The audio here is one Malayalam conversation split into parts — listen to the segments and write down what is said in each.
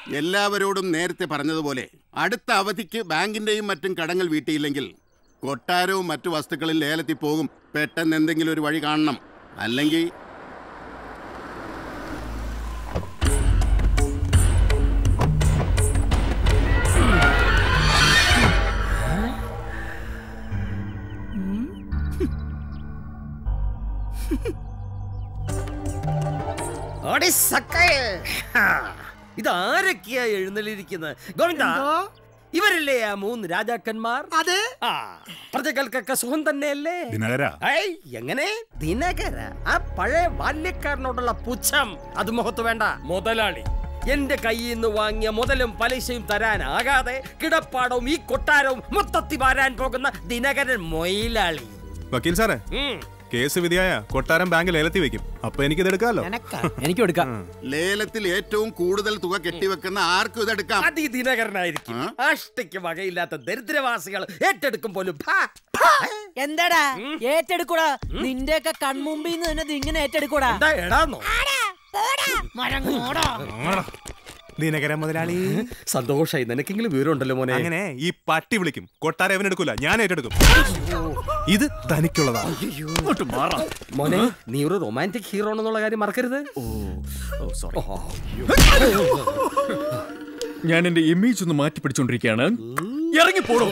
എല്ലാവരോടും നേരത്തെ പറഞ്ഞതുപോലെ അടുത്ത അവധിക്ക് ബാങ്കിന്റെയും മറ്റും കടങ്ങൾ വീട്ടിയില്ലെങ്കിൽ കൊട്ടാരവും മറ്റു വസ്തുക്കളും ലേലത്തിൽ പോകും പെട്ടെന്ന് എന്തെങ്കിലും ഒരു വഴി കാണണം അല്ലെങ്കിൽ ഓടി സക്കേ. ഹാ. ഇതാരൊക്കെയാ എഴുന്നള്ളിരിക്കുന്നത് ഗോവിന്ദ ഇവരല്ലേ ആ മൂന്ന് രാജാക്കന്മാർ അതെ ആ പ്രജകൾക്കൊക്കെ സുഖം തന്നെയല്ലേ ദിനകര ഐ എങ്ങനെ ദിനകര ആ പഴയ ബാല്യക്കാരനോടുള്ള പുച്ഛം അത് മുഖത്ത് വേണ്ട മുതലാളി എന്റെ കയ്യിൽ നിന്ന് വാങ്ങിയ മുതലും പലിശയും തരാനാകാതെ കിടപ്പാടവും ഈ കൊട്ടാരവും മൊത്തത്തിൽ വാരാൻ പോകുന്ന ദിനകരൻ മൊയിലാളി വക്കീൽ സാറേ ഉം. കേസ് വിധിയായ കൊട്ടാരം ബാങ്കിൽ ലേലത്തിൽ വെക്കും അപ്പൊ എനിക്കിത് എടുക്കാമല്ലോ എനിക്കും എടുക്കാം ലേലത്തിൽ ഏറ്റവും കൂടുതൽ തുക കെട്ടിവെക്കുന്ന ആർക്കും ഇതെടുക്കാം അത് ഈ ദിനകരനായിരിക്കും ആ? അഷ്ടയ്ക്ക് വകയില്ലാത്ത ദരിദ്രവാസികൾ ഏറ്റെടുക്കും പോലും ഭാ. എന്താടാ ഏറ്റെടുക്കൂടാ നിന്റെയൊക്കെ കൺമുമ്പിൽ നിന്ന് തന്നെ ഇത് ഇങ്ങനെ ഏറ്റെടുക്കൂടാ എന്താ എടാന്നോ ദിനകര മുതലാളി സന്തോഷായി നിനക്കെങ്കിലും വിവരമുണ്ടല്ലോ മോനെ അങ്ങനെ ഈ പട്ടി വിളിക്കും കൊട്ടാരം അവൻ എടുക്കൂല ഞാൻ ഏറ്റെടുക്കും ഇത് തനിക്കുള്ളതാ ഇങ്ങോട്ട് മാറാം. മോനെ നീ ഒരു റൊമാൻറ്റിക് ഹീറോ ആണെന്നുള്ള കാര്യം മറക്കരുത് സോറി ഞാൻ എന്റെ ഇമേജ് ഒന്ന് മാറ്റി പിടിച്ചോണ്ടിരിക്കുകയാണ് ഇറങ്ങി പോടോ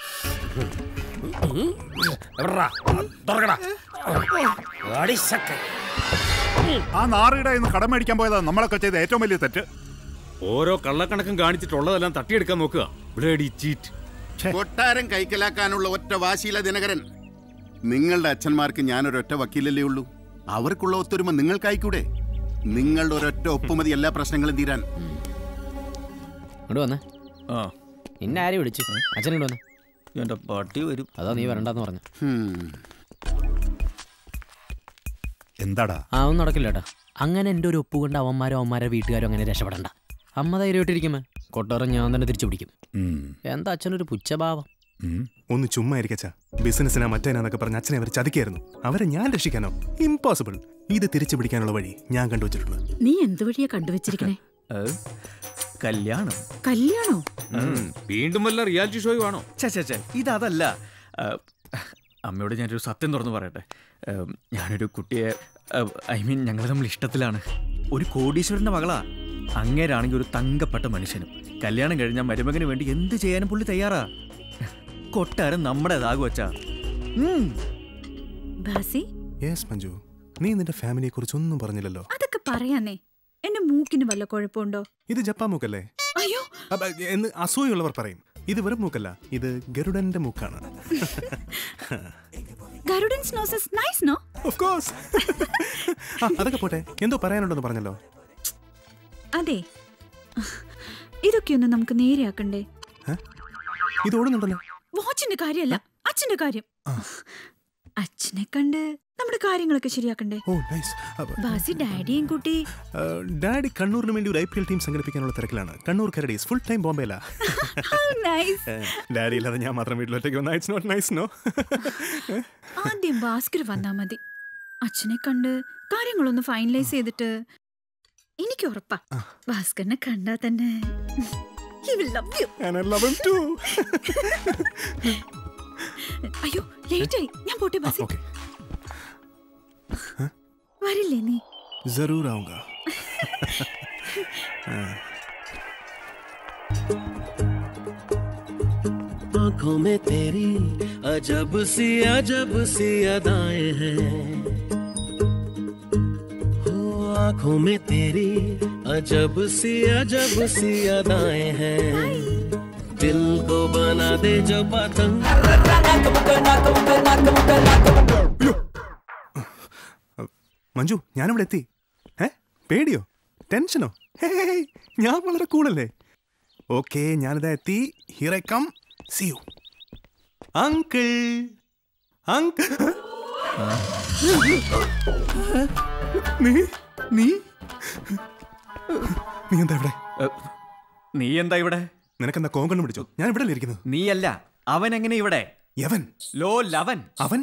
എവിടെടാ? തുറക്കടാ. അടി സക്കേ. ആ നാറിയുടെ ഇന്ന് കടം മേടിക്കാൻ പോയതാ നമ്മളൊക്കെ ചെയ്ത ഏറ്റവും വലിയ തെറ്റ് ഓരോ കള്ളക്കണക്കും കാണിച്ചിട്ടുള്ളതെല്ലാം തട്ടിയെടുക്കാൻ നോക്കുക ബ്ലേഡി ചീറ്റ് കൊട്ടാരം കൈക്കലാക്കാനുള്ള ഒറ്റ വാശിയില ദിനകരൻ നിങ്ങളുടെ അച്ഛന്മാർക്ക് ഞാനൊരൊറ്റ വക്കീലല്ലേ ഉള്ളൂ അവർക്കുള്ള ഒത്തൊരുമ നിങ്ങൾക്കായിക്കൂടെ നിങ്ങളുടെ ഒരൊറ്റ ഒപ്പുമതി എല്ലാ പ്രശ്നങ്ങളും തീരാൻ ഇങ്ങോട്ട് വന്നേ ആ നിന്നെ ആരും വിളിച്ചു അച്ഛൻ ഇങ്ങോട്ട് വന്നേ എന്റെ പട്ടി വരും അതാ നീ വരണ്ടെന്ന് പറഞ്ഞു ഹും. എന്താടാ ആ ഒന്നും നടക്കില്ല ഏട്ടാ അങ്ങനെ എൻ്റെ ഒരു ഒപ്പ് കൊണ്ട് അവന്മാരും അവന്മാരെ വീട്ടുകാരും അങ്ങനെ രക്ഷപ്പെടണ്ട അമ്മ ധൈര്യമായിട്ടിരിക്കുമേ കൊട്ടാരം ഞാൻ തന്നെ തിരിച്ചു പിടിക്കും ഉം. എന്താ അച്ഛനൊരു പുച്ഛഭാവം ഉം. ഒന്ന് ചുമ്മാ ഇരിക്കച്ച ബിസിനസ്സിനാ മറ്റേനാന്നൊക്കെ പറഞ്ഞ് അച്ഛനെ അവർ ചതിക്കായിരുന്നു അവരെ ഞാൻ രക്ഷിക്കാനോ ഇമ്പോസിബിൾ ഇത് തിരിച്ചു പിടിക്കാനുള്ള വഴി ഞാൻ കണ്ടുവച്ചിട്ടുണ്ട് നീ എന്ത് വഴിയാ കണ്ടുവച്ചിരിക്കണേ ഏ? കല്യാണം കല്യാണോ വീണ്ടും വല്ല റിയാലിറ്റി ഷോ ആണോ ചേ ചേ ചേ ഇതല്ല ആ, അമ്മയോട് ഞാനൊരു സത്യം തുറന്നു പറയട്ടെ ആ, ഞാനൊരു കുട്ടിയെ ഐ മീൻ ഞങ്ങൾ തമ്മിൽ ഇഷ്ടത്തിലാണ് ഒരു കോടീശ്വരന്റെ മകളാ അങ്ങേരാണെങ്കിൽ ഒരു തങ്കപ്പെട്ട മനുഷ്യനും കല്യാണം കഴിഞ്ഞാൽ മരുമകന് വേണ്ടി എന്ത് ചെയ്യാനും പുള്ളി തയ്യാറാ കൊട്ടാരം നമ്മുടേതാകും വച്ചാ ബാസി യെസ് മഞ്ജു നീ നിന്റെ ഫാമിലിയെ കുറിച്ച് ഒന്നും പറഞ്ഞില്ലല്ലോ അതൊക്കെ പറയാന്നേ എന്റെ മൂക്കിന് വല്ല കുഴപ്പമുണ്ടോ ഇത് ജപ്പാൻ മൂക്കല്ലേ അയ്യോ അപ്പ, എന്ന് അസൂയുള്ളവർ പറയും ഇത് വെറും മൂക്കല്ല ഇത് ഗരുഡന്റെ മൂക്കാണ് Garudan's noses nice no of course അതൊക്കെ പോട്ടെ എന്തോ പറയാനുണ്ടെന്ന് പറഞ്ഞല്ലോ അതെ ഇതൊക്കെയൊന്ന് നമുക്ക് നേരെയാക്കണ്ടേ ഇത് ഓടുന്നുണ്ടല്ലോ വാച്ചിന്റെ കാര്യമല്ല അച്ഛന്റെ കാര്യം അച്ഛനെ കണ്ട് നമ്മുടെ കാര്യങ്ങളൊക്കെ ശരിയാക്കണ്ടേ ഓ നൈസ് ബാസി ഡാഡിയും കൂട്ടി ഡാഡി കണ്ണൂരിന് വേണ്ടി ഒരു ഐ പി എൽ ടീം സംഘടിപ്പിക്കാനുള്ള തിരക്കിലാണ് കണ്ണൂർ കരടീസ് ഫുൾ ടൈം ബോംബെയിലാ നൈസ് ഡാഡി ഇല്ലാതെ ഞാൻ മാത്രം വീട്ടിലൊറ്റയ്ക്ക് വന്നാൽ ഇറ്റ്സ് നോട്ട് നൈസ് നോ ആദ്യം ഭാസ്കർ വന്നാ മതി അച്ഛനെ കണ്ട് കാര്യങ്ങളൊന്ന് ഫൈനലൈസ് ചെയ്തിട്ട് എനിക്ക് ഉറപ്പാ ഭാസ്കറിനെ കണ്ടാ തന്നെ he will love you. And I love him too. അയ്യോ ലേറ്റ് ആയി ഞാൻ പോട്ടെ ബസ് ഓക്കെ വരില്ലേ നീ जरूर आऊंगा आंखों में तेरी अजब सी अजब सी अदाएं हैं हो आंखों में तेरी अजब सी अजब सी अदाएं हैं दिल को बना दे जो पतंग മഞ്ജു ഞാനിവിടെ എത്തി ഏ പേടിയോ ടെൻഷനോ ഹേയ്, ഞാൻ വളരെ കൂളല്ലേ ഓക്കെ ഞാനിതാ എത്തി here I come see you uncle uncle നീ നീ നീ എന്താ ഇവിടെ നീ എന്താ ഇവിടെ നിനക്കെന്താ കോങ്കണ്ണം പിടിച്ചോ ഞാൻ ഇവിടെ ഇരിക്കുന്നത് നീയല്ല അവൻ എങ്ങനെ ഇവിടെ യവൻ ലോ ലവൻ അവൻ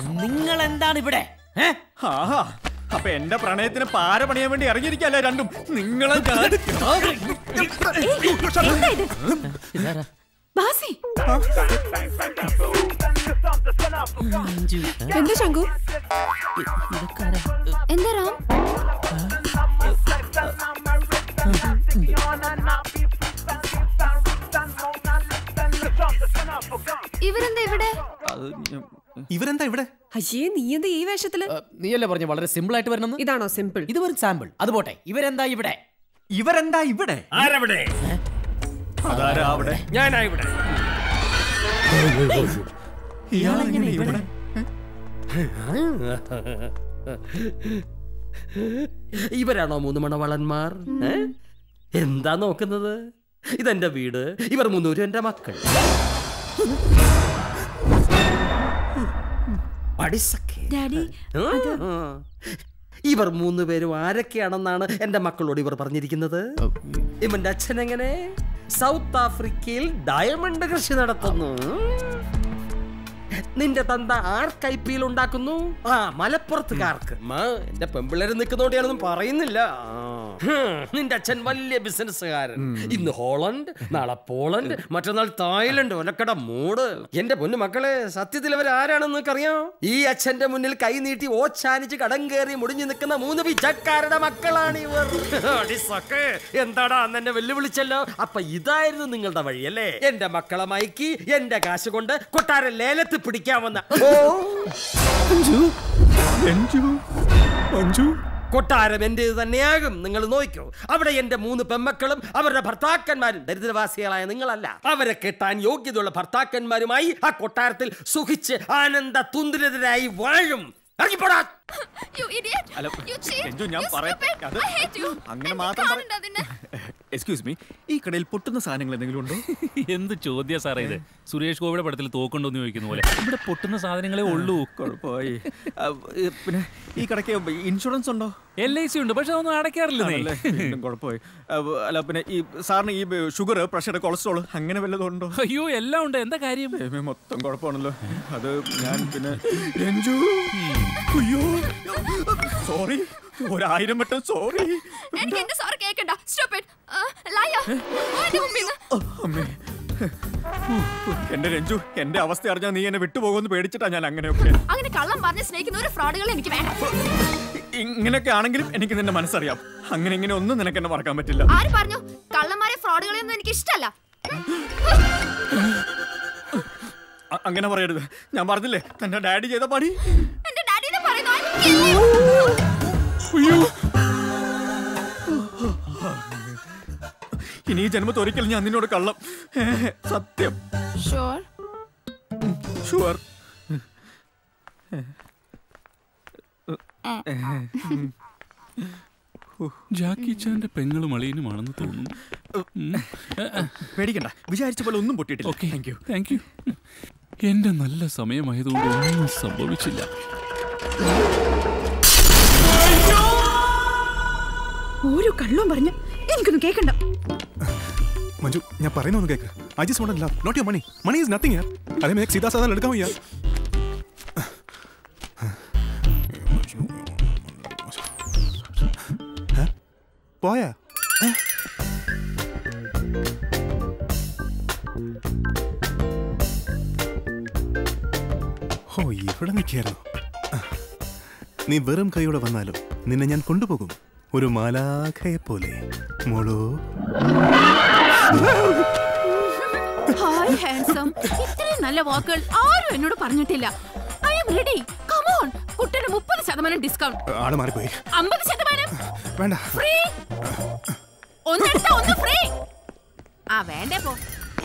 നിങ്ങൾ എന്താണ് ഇവിടെ ഏ? ആഹാ അപ്പൊ എന്റെ പ്രണയത്തിന് പാര പണിയാൻ വേണ്ടി ഇറങ്ങിയിരിക്കല്ലേ രണ്ടും നിങ്ങളെ ഞാൻ ഇതാരാ? ബാസി മഞ്ജു. ഏ? എന്താ ശങ്കു ഇതൊക്കെ ആരാ? എന്താ റാം ഇവരെന്താ ഇവിടെ അത് ഞാൻ- ഇവരെന്താ ഇവിടെ അയ്യേ നീ എന്താ ഈ വേഷത്തില് ഏ, നീയല്ലേ പറഞ്ഞു വളരെ സിമ്പിൾ ആയിട്ട് വരണമെന്ന് ഇതാണോ സിമ്പിൾ ഇത് വെറും സാമ്പിൾ അത് പോട്ടെ ഇവരെന്താ ഇവിടെ ഇവരെന്താ ഇവിടെ ആരവിടെ അതാരാ അവിടെ ഞാനാ ഇവിടെ ഇയാളെങ്ങനെ ഇവിടെ ഇവരാണോ മൂന്ന് മണവളന്മാർ ഏ? എന്താ നോക്കുന്നത് ഇതെന്റെ വീട് ഇവർ മൂന്നൂരും എന്റെ മക്കൾ പഠിസക്കെ ഡാഡി ആ. ഇവർ മൂന്ന് പേരും ആരൊക്കെയാണെന്നാണ് എന്റെ മക്കളോട് ഇവർ പറഞ്ഞിരിക്കുന്നത് ഇവന്റെ അച്ഛൻ എങ്ങനെ സൗത്ത് ആഫ്രിക്കയിൽ ഡയമണ്ട് കൃഷി നടത്തുന്നു നിന്റെ തന്ത ആർക്ക് ഐ പി എൽ ഉണ്ടാക്കുന്നു ആ മലപ്പുറത്തുകാർക്ക് മാ, എന്റെ പെമ്പിള്ളേര് നിൽക്കുന്നോണ്ട് ഞാനൊന്നും പറയുന്നില്ല ആ. ഹും, നിന്റെ അച്ഛൻ വലിയ ബിസിനസ്സുകാരൻ ഇന്ന് ഹോളണ്ട് നാളെ പോളണ്ട് മറ്റന്നാൾ തായ്ലൻഡ് ഒലക്കട മൂട് എന്റെ പൊന്നു മക്കളെ സത്യത്തിൽ അവർ ആരാണെന്ന് നിനക്കറിയാം ഈ അച്ഛന്റെ മുന്നിൽ കൈ നീട്ടി ഓച്ചാനിച്ച് കടം കയറി മുടിഞ്ഞു നിൽക്കുന്ന മൂന്ന് പിച്ചക്കാരുടെ മക്കളാണ് ഇവർ അടിസൊക്കെ. എന്താടാ അന്ന് എന്നെ വെല്ലുവിളിച്ചല്ലോ അപ്പൊ ഇതായിരുന്നു നിങ്ങളുടെ വഴി അല്ലേ എന്റെ മക്കളെ മയക്കി എന്റെ കാശ് കൊണ്ട് കൊട്ടാരം ലേലത്തിൽ പിടിക്കാമെന്ന ഓ മഞ്ജു കൊട്ടാരം എന്റേത് തന്നെയാകും നിങ്ങൾ നോക്കൂ അവിടെ എന്റെ മൂന്ന് പെമ്മക്കളും അവരുടെ ഭർത്താക്കന്മാരും ദരിദ്രവാസികളായ നിങ്ങളല്ല അവരെ കെട്ടാൻ യോഗ്യതയുള്ള ഭർത്താക്കന്മാരുമായി ആ കൊട്ടാരത്തിൽ സുഖിച്ച് ആനന്ദ തുന്തിരതരായി വാഴും ഇറങ്ങിപ്പോടാ You idiot! അല്ല, You cheat! രഞ്ജു, ഞാൻ You പറയട്ടെ. stupid! അത് I hate you! അങ്ങനെ എന്നെ മാത്രം പറ- കാണണ്ട അതിന്. എക്സ്ക്യൂസ് മീ ഈ കടയിൽ പൊട്ടുന്ന സാധനങ്ങൾ എന്തെങ്കിലും ഉണ്ടോ എന്ത് ചോദ്യ സാറേ ഇത് സുരേഷ് ഗോപിയുടെ പടത്തിൽ തോക്കുണ്ടോന്ന് ചോദിക്കുന്ന പോലെ ഇവിടെ പൊട്ടുന്ന സാധനങ്ങളെ ഉള്ളൂ കുഴപ്പമായി ആ, ഈ, പിന്നെ ഈ കടയ്ക്ക് ഇൻഷുറൻസ് ഉണ്ടോ എൽ ഐ സി ഉണ്ട് പക്ഷെ അതൊന്നും അടയ്ക്കാറില്ല നീ. ആണല്ലേ? വീണ്ടും കുഴപ്പമായി ആ, അല്ല പിന്നെ ഈ സാറിന് ഈ ഷുഗർ പ്രഷർ കൊളസ്ട്രോൾ അങ്ങനെ വല്ലതും ഉണ്ടോ അയ്യോ എല്ലാം ഉണ്ട് എന്താ കാര്യം ദൈവമേ, മൊത്തം കുഴപ്പമാണല്ലോ അത് ഞാൻ പിന്നെ രഞ്ജു അയ്യോ സോറി ഒരായിരം വട്ടം സോറി എനിക്ക് എന്റെ സാറ് കേക്കണ്ട Stupid! ആ, liar! ഓ, എന്റെ മുമ്പിന്ന്. അമ്മേ എന്റെ രഞ്ജു എന്റെ അവസ്ഥ അറിഞ്ഞാൽ നീ എന്നെ വിട്ടുപോകുമെന്ന് പേടിച്ചിട്ടാ ഞാൻ അങ്ങനെയൊക്കെ അങ്ങനെ കള്ളം പറഞ്ഞ് സ്നേഹിക്കുന്ന ഒരു ഫ്രോഡുകൾ എനിക്ക് വേണ്ട ഇങ്ങനെയൊക്കെ ആണെങ്കിലും എനിക്ക് നിന്റെ മനസ്സറിയാം അങ്ങനെ ഇങ്ങനെ ഒന്നും നിനക്ക് എന്നെ മറക്കാൻ പറ്റില്ല ആര് പറഞ്ഞു കള്ളന്മാരെ ഫ്രോഡുകളെ ഒന്നും എനിക്ക് ഇഷ്ടല്ല അ- അങ്ങനെ പറയരുത് ഞാൻ പറഞ്ഞില്ലേ തന്റെ ഡാഡി ചെയ്ത പണി എന്റെ ഡാഡിനെ പറയുന്നു I will kill you. ഇനി ഈ ജന്മത്തിൽ ഒരിക്കലും ഞാൻ നിന്നോട് കള്ളം ഏ, സത്യം Sure. ഷുവർ ജാക്കി ചാന്റെ പെങ്ങളും അളിയനുമാണെന്ന് തോന്നുന്നു പേടിക്കണ്ട വിചാരിച്ച പോലെ ഒന്നും പൊട്ടിയിട്ടില്ല okay thank you thank you എന്റെ നല്ല സമയമായതുകൊണ്ട് ഒന്നും സംഭവിച്ചില്ല ഓരോ കള്ളവും പറഞ്ഞ് എനിക്കൊന്നും കേൾക്കണ്ട മഞ്ജു ഞാൻ പറയുന്ന കേക്ക് I just want love not your money money is nothing യാർ അതെ മേക്ക് സീതാ സാധാ എടുക്കാൻ വയ്യ പോയാ ഓ ഇവിടെ നിൽക്കായിരുന്നു നീ വെറും കൈയോടെ വന്നാലും നിന്നെ ഞാൻ കൊണ്ടുപോകും ഒരു മാലാഖയെ പോലെ മോളോ ഹായ് ഹാൻസം ഇത്രയും നല്ല വാക്കുകൾ ആരും എന്നോട് പറഞ്ഞിട്ടില്ല ഐ എം റെഡി കമോൺ കുട്ടിന് മുപ്പത് ശതമാനം ഡിസ്കൗണ്ട് ആള് മാറിപ്പോയി അമ്പത് ശതമാനം വേണ്ട ഫ്രീ ഒന്നെടുത്ത ഒന്ന് ഫ്രീ ആ വേണ്ടേ പോ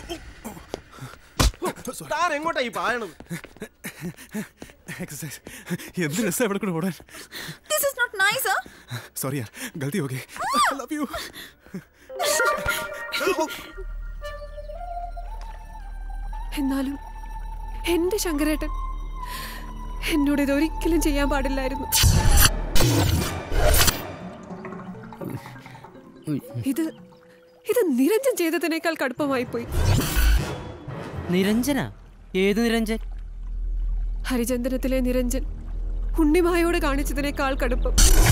താൻ എങ്ങോട്ടാ ഈ പായണത് എക്സസൈസ് എന്ത് രസം ഇവിടെ കൂടെ ഓടാൻ this is not nice sorry യാർ ഗൽത്തി ഓക്കെ ലവ് യു എന്നാലും എന്റെ ശങ്കരേട്ടൻ എന്നോട് ഇതൊരിക്കലും ചെയ്യാൻ പാടില്ലായിരുന്നു ഇത് ഇത് നിരഞ്ജൻ ചെയ്തതിനേക്കാൾ കടുപ്പമായി പോയി നിരഞ്ജന ഏത് നിരഞ്ജൻ ഹരിചന്ദനത്തിലെ നിരഞ്ജൻ ഉണ്ണിമായോട് കാണിച്ചതിനേക്കാൾ കടുപ്പം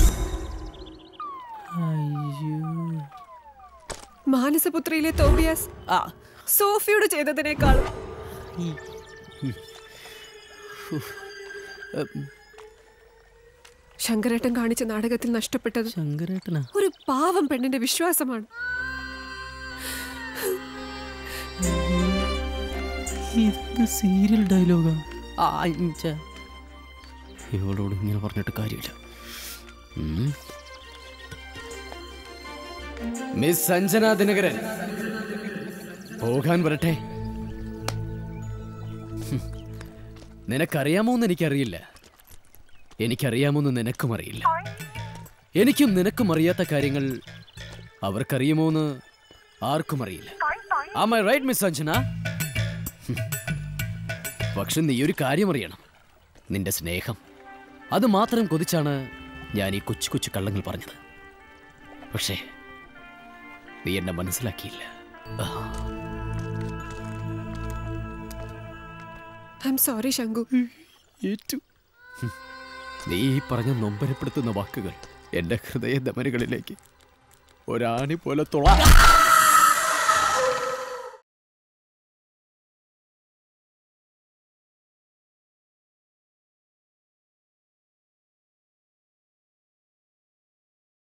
മാനസപുത്രിയിലെ തോബിയാസ് സോഫിയോട് ചെയ്തതിനേക്കാൾ ശങ്കരേട്ടൻ കാണിച്ച നാടകത്തിൽ നഷ്ടപ്പെട്ടത് ശങ്കരേട്ടനാ ഒരു പാവം പെണ്ണിന്റെ വിശ്വാസമാണ് ഇത് സീരിയൽ ഡയലോഗാ ആ ഇഞ്ച. ഇവളോട് ഇങ്ങനെ പറഞ്ഞിട്ട് കാര്യമില്ല ഉം. മിസ് സഞ്ജന ദിനകരൻ പോകാൻ വരട്ടെ ഹും. നിനക്കറിയാമോന്ന് എനിക്കറിയില്ല എനിക്കറിയാമോന്ന് നിനക്കും അറിയില്ല എനിക്കും നിനക്കും അറിയാത്ത കാര്യങ്ങൾ അവർക്കറിയുമോന്ന് ആർക്കും അറിയില്ല am I right miss Sanjana hmm. പക്ഷെ നീ ഒരു കാര്യം അറിയണം നിന്റെ സ്നേഹം അത് മാത്രം കൊതിച്ചാണ് ഞാൻ ഈ കൊച്ചു കൊച്ചു കള്ളങ്ങൾ പറഞ്ഞത് പക്ഷേ നീ എന്നെ മനസ്സിലാക്കിയില്ല ആ. ഐ എം സോറി ശങ്കു ഏറ്റു ഹും. നീ ഈ പറഞ്ഞ നൊമ്പരപ്പെടുത്തുന്ന വാക്കുകൾ എന്റെ ഹൃദയ ധമനികളിലേക്ക് ഒരാണി പോലെ തുള